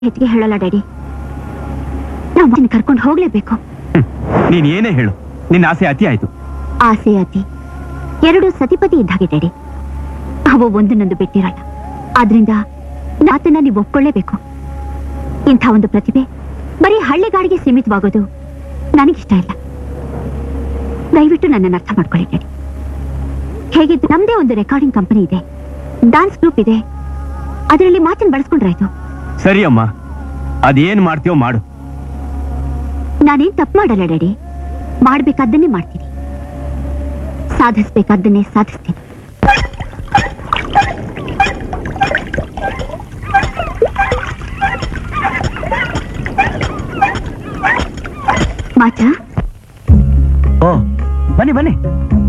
ಹೆಚ್ಚಿಗೆ ಹೇಳಲ್ಲ ಡ್ಯಾಡಿ ನಾವು ಕರ್ಕೊಂಡು ಹೋಗ್ಲೇಬೇಕು ಹ್ಮ್. ನೀನ್ ಏನೇ ಹೇಳು ನಿನ್ನ ಆಸೆ ಅತಿ ಆಯ್ತು ಆಸೆ ಅತಿ ಎರಡು ಸತಿಪತಿ ಇದ್ದಾಗೆ ಡ್ಯಾಡಿ ಅವು ಒಂದನ್ನೊಂದು ಬಿಟ್ಟಿರಲ್ಲ ಆದ್ರಿಂದ ನಾತನ್ನ ನೀವು ಒಪ್ಕೊಳ್ಳೇಬೇಕು ಇಂಥ ಒಂದು ಪ್ರತಿಭೆ ಬರೀ ಹಳ್ಳಿಗಾಡಿಗೆ ಸೀಮಿತವಾಗೋದು ನನಗಿಷ್ಟ ಇಲ್ಲ ದಯವಿಟ್ಟು ನನ್ನನ್ನು ಅರ್ಥ ಮಾಡ್ಕೊಳ್ಳಿ ಡ್ಯಾಡಿ ಹೇಗಿದ್ದು ನಮ್ದೇ ಒಂದು ರೆಕಾರ್ಡಿಂಗ್ ಕಂಪನಿ ಇದೆ ಡಾನ್ಸ್ ಗ್ರೂಪ್ ಇದೆ ಅದರಲ್ಲಿ ಮಾತನ್ನು ಬಳಸ್ಕೊಂಡ್ರಾಯ್ತು ಸರಿ ಅಮ್ಮ ಅದೇನ್ ಮಾಡ್ತೀಯೋ ಮಾಡು ನಾನೇನ್ ತಪ್ಪು ಮಾಡಲ್ಲ ಡ್ಯಾಡಿ ಮಾಡ್ಬೇಕಾದ್ದನ್ನೇ ಮಾಡ್ತೀನಿ ಸಾಧಿಸ್ಬೇಕಾದ್ದನ್ನೇ ಸಾಧಿಸ್ತೀನಿ ಮಾಚ ಓ ಬನ್ನಿ ಬನ್ನಿ